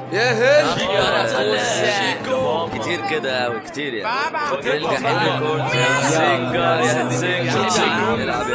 يا هل كتير كده قوي كتير يعني الجحيم ريكوردز سينجر يا سينجر العب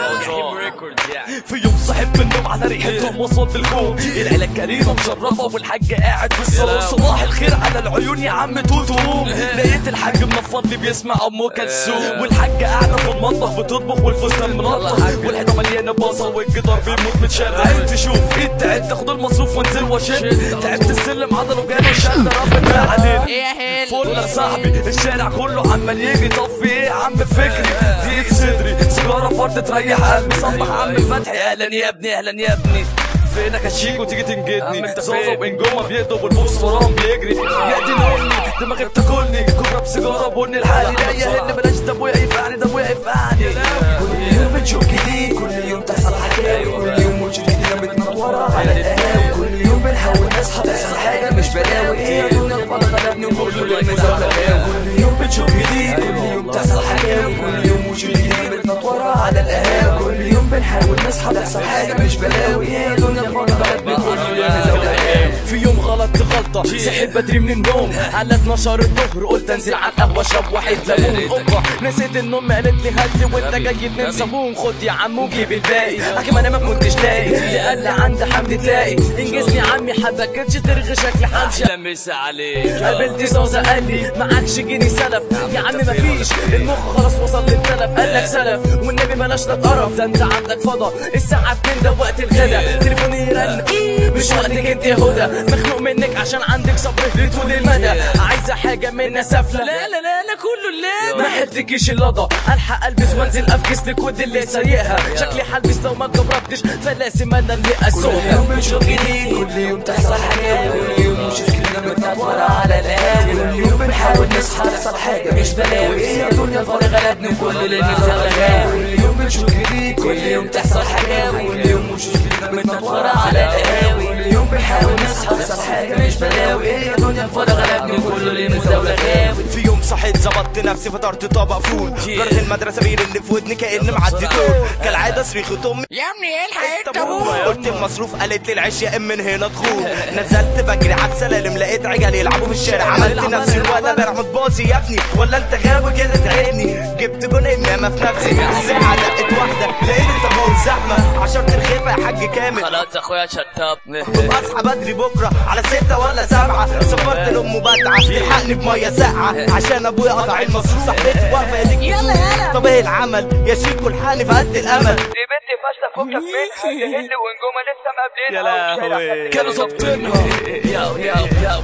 يا في يوم صحيت من النوم على ريحتهم وصل بالكوم العيلة كريمة مشرفة والحاج قاعد في الصالون صباح الخير على العيون يا عم توتو لقيت الحاج منفض لي بيسمع ام كلثوم والحاجة قاعدة في المطبخ بتطبخ والفستان منطخ والحيطة مليانة باصة والجدار بيموت متشرد عايز تشوف انت تعبت تاخد المصروف وانزل وشد تعبت السلم عضله جاله شد ربنا علينا فل يا صاحبي الشارع كله عمال يجري طب في ايه يا عم فكري دقيقة صدري سيجارة فرد تريح قلبي صبح عم فتحي اهلا يا ابني اهلا يا ابني فينك هشيك وتيجي تنجدني زازا وانجوما بيقضوا والبوكس وراهم بيجري يا دي نوني دماغي بتاكلني كوبرا بسيجاره بني الحالي لا يا هل بلاش ده ابويا يفعني ده ابويا يفعني كل يوم بتشوف جديد كل يوم تحصل حكاوي كل يوم وجود جديدة متنورة على القهاوي كل يوم بنحاول نصحى تحصل حاجة مش بلاوي ايه دنيا الفضل غلبني وكل يوم مزاولة كل يوم بتشوف جديد كل يوم تحصل حكاوي كل يوم وجود جديدة متنورة على القهاوي كل يوم بنحاول نصحى تحصل حاجة مش بلاوي ايه دنيا الفضل غلبني كل يوم مزاولة في يوم غلطت غلطة صحيت بدري من النوم على 12 الظهر قلت انزل على القهوة اشرب واحد ليمون اوبا نسيت النوم قالت لي هدي وانت جاي اتنين صابون خد يا عم وجيب الباقي حكم انا ما كنتش لاقي اللي قال لي عند حمد تلاقي انجزني عمي حبكتش ترغي شكلي حمشة لمس عليك قابلت زوزة قال لي معكش جنيه سلف يا عم مفيش المخ خلاص وصل للتلف قال لك سلف والنبي بلاش تتقرف ده انت عندك فضا الساعة 2 ده وقت الغدا تليفوني يرن مش وقتك انت يا هدى مخنوق منك عشان عندك صبر لطول المدى عايزة حاجة منا سفلة لا لا لا لا كله الليل ما حدكيش اللضا الحق البس وانزل افكس لكود اللي سايقها شكلي هلبس لو ما جبرتش فلازم انا اللي كل اسوقها يوم بنشوف جديد كل يوم تحصل حكاوي كل يوم وشوش كلنا متنورة على القهاوي كل يوم بنحاول نصحى تحصل حاجة مش بلاوي ايه يا دنيا الفاضي غلبني كل اللي نزل كل يوم بنشوف جديد كل يوم تحصل حكاوي كل يوم وشوش كلنا متنورة على القهاوي كل يوم بنحاول نصحى تحصل حاجة مش بلاوي ايه يا دنيا الفاضي غلبني كل اللي نزل غاوي في يوم صحيت ظبطت نفسي فطرت طبق فول جرت المدرسه بير اللي في ودني كاني معدي طول كالعاده صريخ امي يا ابني ايه الحقيقة طابور قلت المصروف قالت لي العيش يا ام من هنا دخول نزلت بجري على السلالم لقيت عجل يلعبوا في الشارع عملت نفسي الولد انا متباصي يا ابني ولا انت غاوي كده تعبني جبت جون انما في نفسي الساعه دقت واحده لقيت الطابور زحمه عشرة الخيفه يا حاج كامل خلاص اخويا شطب اصحى بدري بكره على ستة ولا سبعة سفرت لأم بدعة تلحقني بمية ساقعة عشان ابويا قطع المصروف صاحبتي واقفة يا ديك يلا يلا طب ايه العمل يا شيكو الحقني في قد الامل دي بنتي فاشله فكك منها يا هند ونجومه لسه مقابلينها يا لهوي كانوا ظابطينها ياو ياو ياو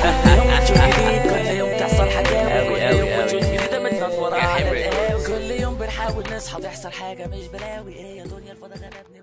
ياو كل يوم تحصل حكاوي كل يوم وجود جديدة متنورة على يا حبيبي. القهاوي كل يوم بنحاول نصحى تحصل حاجة مش بلاوي ايه يا دنيا الفضا غلبني